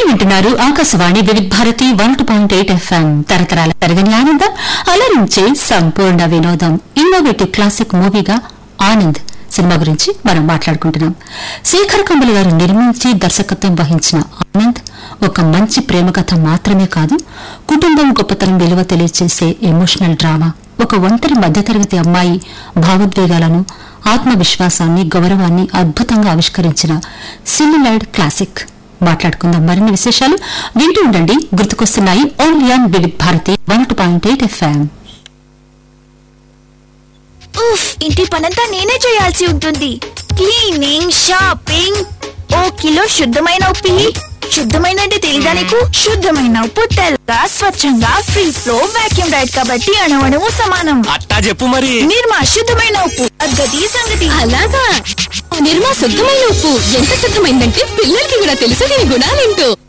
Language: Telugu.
వింటున్నారు Akashvani Vividh Bharati one two point eight FM తరతరాల తరగని ఆనందం అలరించే సంపూర్ణ వినోదం ఇన్నోవేటివ్ క్లాసిక్ మూవీగా ఆనంద్ సినిమా గురించి మనం మాట్లాడుకుంటున్నాం శేఖర్ కమల్ గారు నిర్మించి దర్శకత్వం వహించిన ఆనంద్ ఒక మంచి ప్రేమ కథ మాత్రమే కాదు కుటుంబం గొప్పతనం విలువ తెలియజేసే ఎమోషనల్ డ్రామా ఒక ఒంటరి మధ్యతరగతి అమ్మాయి భావోద్వేగాలను ఆత్మవిశ్వాసాన్ని గౌరవాన్ని అద్భుతంగా ఆవిష్కరించిన సిమిలైడ్ క్లాసిక్ మాట్లాడుకుందాం మరిన్ని విశేషాలు వింటూ ఉండండి గుర్తుకొస్తున్నాయి only on Vividh Bharati one two point eight FM ఉఫ్ ఇంటి పనంతా నేనే చేయాల్సి ఉంటుంది క్లీనింగ్ షాపింగ్ ఓ కిలో శుద్ధమైన ఉప్పు ఇయ్యి. శుద్ధమైన అంటే తెలీదా నీకు శుద్ధమైన ఉప్పు తెల్లగా స్వచ్ఛంగా ఫ్రీ ఫ్లో వాక్యూమ్ రైడ్ కాబట్టి అణువణువు సమానం అట్టా చెప్పు మరి నిర్మా శుద్ధమైన ఉప్పు అద్దతి సంగతి అలాగా నిర్మా శుద్ధమైన ఉప్పు ఎంత శుద్ధమైందంటే పిల్లలకి కూడా తెలుసు దీని గుణాలేంటో